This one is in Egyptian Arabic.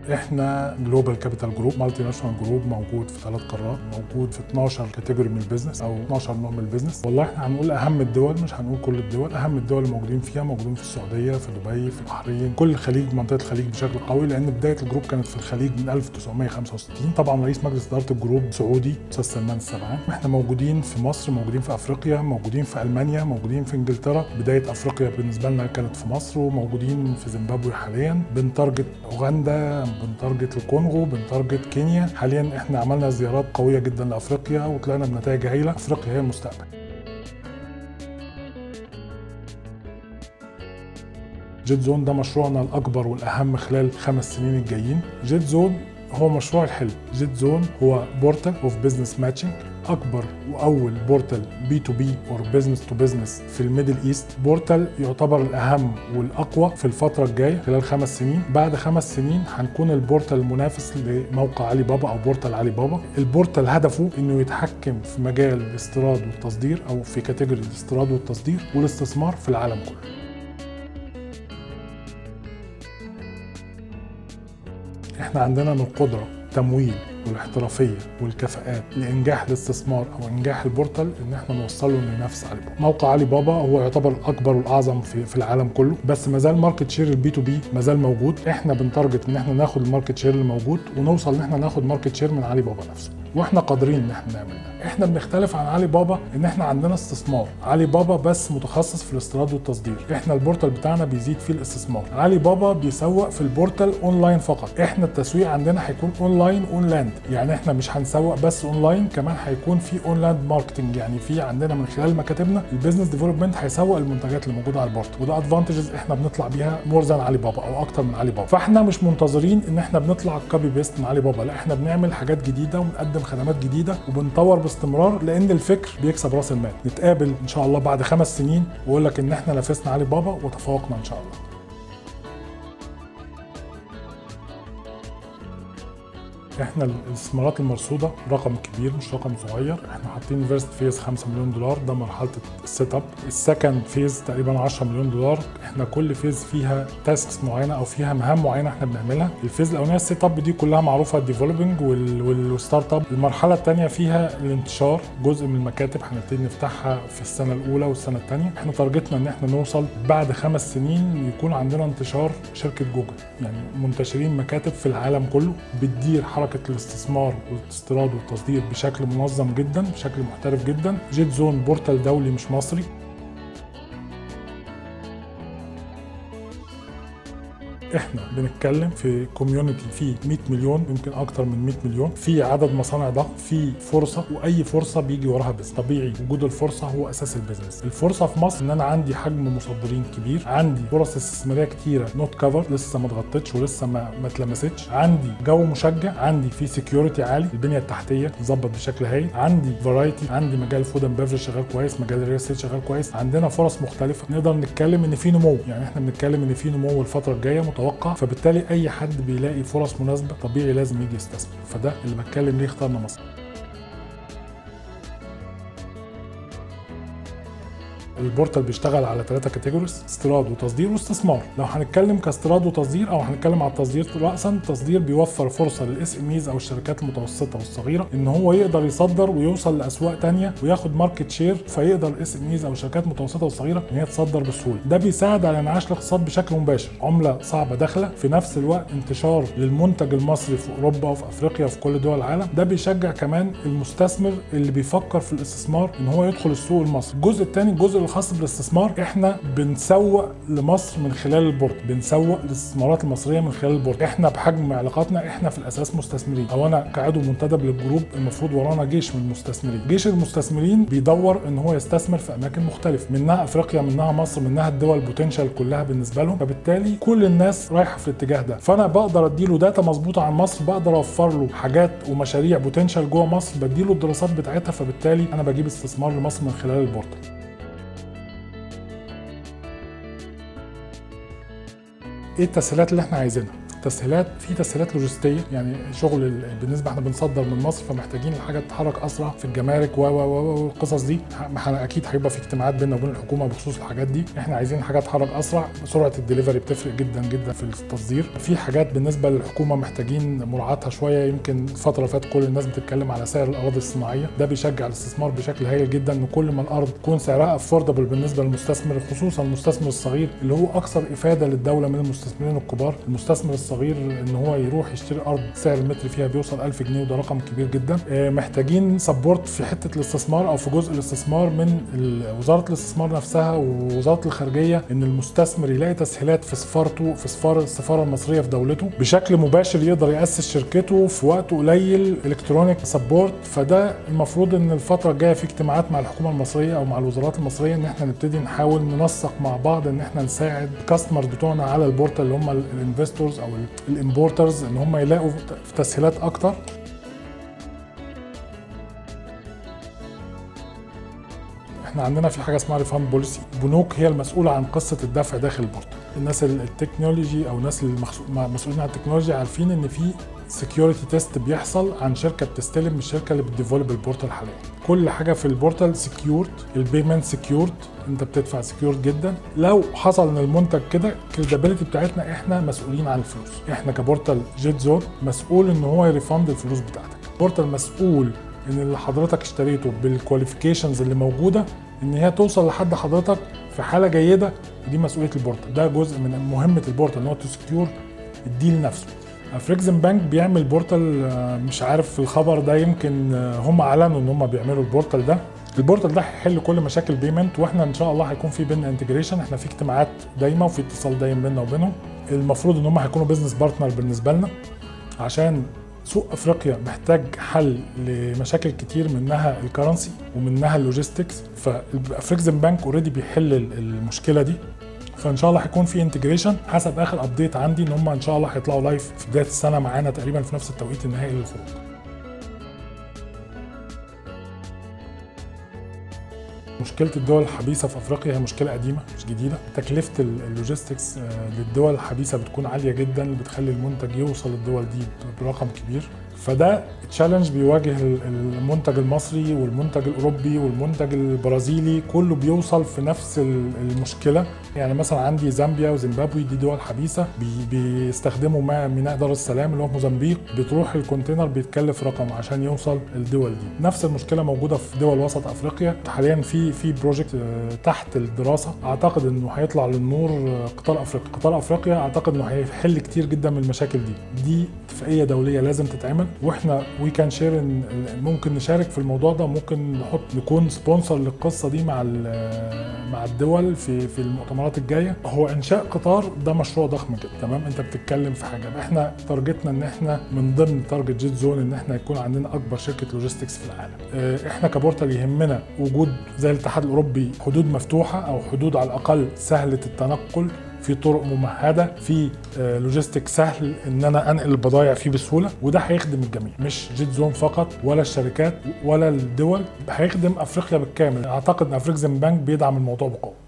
احنا جلوبال كابيتال جروب مالتي ناشونال جروب موجود في ثلاث قارات موجود في 12 كاتيجوري من البيزنس او 12 نوع من البيزنس والله احنا هنقول اهم الدول مش هنقول كل الدول اهم الدول اللي موجودين فيها موجودين في السعوديه في دبي في البحرين كل الخليج منطقه الخليج بشكل قوي لان بدايه الجروب كانت في الخليج من 1965 طبعا رئيس مجلس اداره الجروب سعودي استاذ سلمان السبعان احنا موجودين في مصر موجودين في افريقيا موجودين في المانيا موجودين في انجلترا بدايه افريقيا بالنسبه لنا كانت في مصر وموجودين في زيمبابوي حاليا بنتارجت اوغندا بنتارجت الكونغو بنتارجت كينيا حاليا احنا عملنا زيارات قويه جدا لافريقيا وطلعنا بنتائج هايله افريقيا هي المستقبل جيت زون ده مشروعنا الاكبر والاهم خلال خمس سنين الجايين جيت زون هو مشروع الحلم جيت زون هو بورتال اوف بزنس ماتشنج اكبر واول بورتال بي تو بي اور بزنس تو بزنس في الميدل ايست بورتال يعتبر الاهم والاقوى في الفتره الجايه خلال خمس سنين بعد خمس سنين هنكون البورتال المنافس لموقع علي بابا او بورتال علي بابا البورتال هدفه انه يتحكم في مجال الاستيراد والتصدير او في كاتيجوري الاستيراد والتصدير والاستثمار في العالم كله احنا عندنا من القدره تمويل والاحترافيه والكفاءات لانجاح الاستثمار او انجاح البورتال ان احنا نوصله انه ينافس علي بابا. موقع علي بابا هو يعتبر الاكبر والاعظم في, في العالم كله بس ما زال ماركت شير البي تو بي ما زال موجود احنا بنتارجت ان احنا ناخد الماركت شير اللي موجود ونوصل ان احنا ناخد ماركت شير من علي بابا نفسه واحنا قادرين ان احنا نعمل ده احنا بنختلف عن علي بابا ان احنا عندنا استثمار علي بابا بس متخصص في الاستيراد والتصدير احنا البورتال بتاعنا بيزيد فيه الاستثمار علي بابا بيسوق في البورتال اونلاين فقط احنا التسويق عندنا هيكون اونلاين اونلاند يعني احنا مش هنسوق بس اونلاين كمان هيكون في اونلاند ماركتنج يعني في عندنا من خلال مكاتبنا البيزنس ديفلوبمنت هيسوق المنتجات اللي موجوده على البورتال وده ادفانتجز احنا بنطلع بيها مور ذان علي بابا او اكتر من علي بابا فاحنا مش منتظرين ان احنا بنطلع كوبي بيست من علي بابا لا احنا بنعمل حاجات جديده ونقدم خدمات جديده وبنطور باستمرار لان الفكر بيكسب راس المال نتقابل ان شاء الله بعد خمس سنين واقول لك ان احنا نافسنا علي بابا وتفوقنا ان شاء الله احنا الاستثمارات المرصوده رقم كبير مش رقم صغير احنا حاطين فيرست فيز 5 مليون دولار ده مرحله السيت اب السكند فيز تقريبا 10 مليون دولار احنا كل فيز فيها تاسكس معينه او فيها مهام معينه احنا بنعملها الفيز الاولانيه السيت اب دي كلها معروفه الديفلوبينج والستارت اب المرحله الثانيه فيها الانتشار جزء من المكاتب هنبتدي نفتحها في السنه الاولى والسنه الثانيه احنا تارجتنا ان احنا نوصل بعد خمس سنين يكون عندنا انتشار شركه جوجل يعني منتشرين مكاتب في العالم كله بتدير حركه الاستثمار والاستيراد والتصدير بشكل منظم جدا بشكل محترف جدا جيت زون بورتال دولي مش مصري احنا بنتكلم في كوميونتي فيه 100 مليون يمكن اكتر من 100 مليون في عدد مصانع ضخم في فرصه واي فرصه بيجي وراها بس طبيعي وجود الفرصه هو اساس البيزنس الفرصه في مصر ان انا عندي حجم مصدرين كبير عندي فرص استثماريه كتيره نوت كفر لسه ما اتغطتش ولسه ما ما اتلمستش عندي جو مشجع عندي في سكيورتي عالي البنيه التحتيه ظبط بشكل هايل عندي فرايتي عندي مجال فود اند بيفرج شغال كويس مجال الريال استيت شغال كويس عندنا فرص مختلفه نقدر نتكلم ان في نمو يعني احنا بنتكلم ان في نمو الفتره الجايه متوقع فبالتالي اي حد بيلاقي فرص مناسبه طبيعي لازم يجي يستثمر فده اللي بتكلم ليه اخترنا مصر البورتال بيشتغل على ثلاثة كاتيجوريز استيراد وتصدير واستثمار لو هنتكلم كاستيراد وتصدير او هنتكلم على التصدير راسا التصدير بيوفر فرصه للاس ام ايز او الشركات المتوسطه والصغيره ان هو يقدر يصدر ويوصل لاسواق تانية وياخد ماركت شير فيقدر الاس ام ايز او الشركات المتوسطه والصغيره ان هي تصدر بسهوله ده بيساعد على انعاش الاقتصاد بشكل مباشر عمله صعبه داخله في نفس الوقت انتشار للمنتج المصري في اوروبا وفي افريقيا وفي كل دول العالم ده بيشجع كمان المستثمر اللي بيفكر في الاستثمار ان هو يدخل السوق المصري الجزء الثاني الجزء الخاص بالاستثمار احنا بنسوق لمصر من خلال البورت بنسوق للاستثمارات المصريه من خلال البورت احنا بحجم علاقاتنا احنا في الاساس مستثمرين او انا كعضو منتدب للجروب المفروض ورانا جيش من المستثمرين جيش المستثمرين بيدور ان هو يستثمر في اماكن مختلفه منها افريقيا منها مصر منها الدول بوتنشال كلها بالنسبه لهم فبالتالي كل الناس رايحه في الاتجاه ده فانا بقدر اديله داتا مظبوطه عن مصر بقدر اوفر له حاجات ومشاريع بوتنشال جوه مصر بديله الدراسات بتاعتها فبالتالي انا بجيب استثمار لمصر من خلال البورتال ايه التسهيلات اللي احنا عايزينها تسهيلات في تسهيلات لوجستيه يعني شغل ال- بالنسبه احنا بنصدر من مصر فمحتاجين الحاجه تتحرك اسرع في الجمارك و و و والقصص دي ح- اكيد هيبقى في اجتماعات بيننا وبين الحكومه بخصوص الحاجات دي احنا عايزين حاجه تتحرك اسرع سرعه الدليفري بتفرق جدا جدا في التصدير في حاجات بالنسبه للحكومه محتاجين مراعاتها شويه يمكن الفتره اللي فاتت كل الناس بتتكلم على سعر الاراضي الصناعيه ده بيشجع الاستثمار بشكل هايل جدا ان كل ما الارض تكون سعرها افوردبل بالنسبه للمستثمر خصوصا المستثمر الصغير اللي هو اكثر افاده للدوله من المستثمرين الكبار المستثمر الصغير ان هو يروح يشتري ارض سعر المتر فيها بيوصل 1000 جنيه وده رقم كبير جدا آه، محتاجين سبورت في حته الاستثمار او في جزء الاستثمار من ال- وزاره الاستثمار نفسها ووزاره الخارجيه ان المستثمر يلاقي تسهيلات في سفارته في سفاره السفاره المصريه في دولته بشكل مباشر يقدر ياسس شركته في وقت قليل الكترونيك سبورت فده المفروض ان الفتره الجايه في اجتماعات مع الحكومه المصريه او مع الوزارات المصريه ان احنا نبتدي نحاول ننسق مع بعض ان احنا نساعد الكاستمرز بتوعنا على البورتال اللي هم الانفستورز او الامبورترز ان هم يلاقوا في تسهيلات اكتر احنا عندنا في حاجه اسمها ريفاند بوليسي البنوك هي المسؤوله عن قصه الدفع داخل البورتال الناس ال- التكنولوجي او الناس المسؤولين عن التكنولوجيا عارفين ان في سكيورتي تيست بيحصل عن شركه بتستلم من الشركه اللي بتديفلوب البورتال حاليا كل حاجه في البورتال سكيورد البيمنت سكيورد انت بتدفع سكيورد جدا لو حصل ان المنتج كده الكريديبيليتي بتاعتنا احنا مسؤولين عن الفلوس احنا كبورتال جيت زون مسؤول ان هو يريفند الفلوس بتاعتك بورتال مسؤول ان اللي حضرتك اشتريته بالكواليفيكيشنز اللي موجوده ان هي توصل لحد حضرتك في حاله جيده ودي مسؤوليه البورتال ده جزء من مهمه البورتال ان هو تسكيور الديل نفسه فريكزن بانك بيعمل بورتال آه، مش عارف في الخبر ده يمكن آه، هم اعلنوا ان هم بيعملوا البورتال ده البورتال ده هيحل كل مشاكل بيمنت واحنا ان شاء الله هيكون في بينا انتجريشن احنا في اجتماعات دايمه وفي اتصال دايم بيننا وبينهم المفروض ان هم هيكونوا بزنس بارتنر بالنسبه لنا عشان سوق افريقيا محتاج حل لمشاكل كتير منها الكرنسي ومنها اللوجيستكس فافريكزن بانك اوريدي بيحل ال- المشكله دي فان شاء الله هيكون في انتجريشن حسب اخر ابديت عندي ان هم ان شاء الله هيطلعوا لايف في بدايه السنه معانا تقريبا في نفس التوقيت النهائي للخروج مشكلة الدول الحبيسة في أفريقيا هي مشكلة قديمة مش جديدة تكلفة ال- اللوجيستكس آه، للدول الحبيسة بتكون عالية جدا اللي بتخلي المنتج يوصل للدول دي برقم كبير فده تشالنج بيواجه ال- المنتج المصري والمنتج الأوروبي والمنتج البرازيلي كله بيوصل في نفس ال- المشكلة يعني مثلا عندي زامبيا وزيمبابوي دي دول حبيسة بي- بيستخدموا ما- ميناء دار السلام اللي هو في موزمبيق بتروح الكونتينر بيتكلف رقم عشان يوصل الدول دي نفس المشكلة موجودة في دول وسط أفريقيا حاليا في في بروجكت آه، تحت الدراسة أعتقد إنه هيطلع للنور آه، قطار أفريقيا قطار أفريقيا أعتقد إنه هيحل كتير جدا من المشاكل دي دي اتفاقية دولية لازم تتعمل واحنا وي كان شير ممكن نشارك في الموضوع ده ممكن نحط نكون سبونسر للقصة دي مع ال- مع الدول في في المؤتمرات الجايه هو انشاء قطار ده مشروع ضخم جدا تمام انت بتتكلم في حاجه احنا تارجتنا ان احنا من ضمن تارجت جيت زون ان احنا يكون عندنا اكبر شركه لوجيستكس في العالم اه، احنا كبورتال يهمنا وجود زي الاتحاد الاوروبي حدود مفتوحه او حدود على الاقل سهله التنقل في طرق ممهده في آه، لوجيستيك سهل ان انا انقل البضائع فيه بسهوله وده هيخدم الجميع مش جيت زون فقط ولا الشركات ولا الدول هيخدم افريقيا بالكامل اعتقد ان افريكزن بانك بيدعم الموضوع بقوه